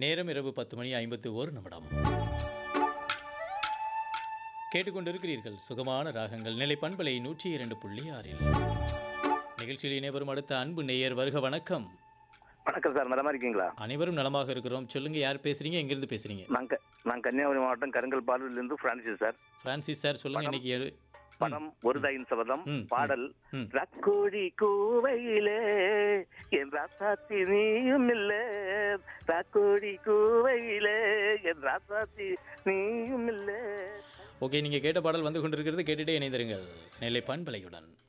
நேரம் இரவு பத்து மணி ஐம்பத்து ஒரு நிமிடம் கேட்டுக்கொண்டிருக்கிறீர்கள் சுகமான ராகங்கள் நிலை பண்பலை நூற்றி இரண்டு புள்ளி ஆறில் நிகழ்ச்சியில் இணைவரும் அடுத்த அன்பு நேயர் வருக வணக்கம் வணக்கம் சார் நலமா இருக்கீங்களா அனைவரும் நலமாக இருக்கிறோம் சொல்லுங்க யார் பேசுறீங்க எங்கிருந்து பேசுறீங்க நான் க- நான் கன்னியாகுமரி மாவட்டம் கருங்கல் பாலூர்லேருந்து பிரான்சிஸ் சார் பிரான்சிஸ் சார் சொல்லுங்க வணக்கம். இன்னைக்கு எது- படம் ஒரு தாயின் சபதம் ம், பாடல் ம். ரக்கோடி கூவையிலே என் ராசாத்தி நீயும் இல்ல ரக்கோடி கூவையிலே என் ராசாத்தி நீயும் இல்ல ஓகே நீங்க கேட்ட பாடல் வந்து கொண்டிருக்கிறது கேட்டுட்டே இணைந்திருங்கள் நெல்லை பண்பலையுடன்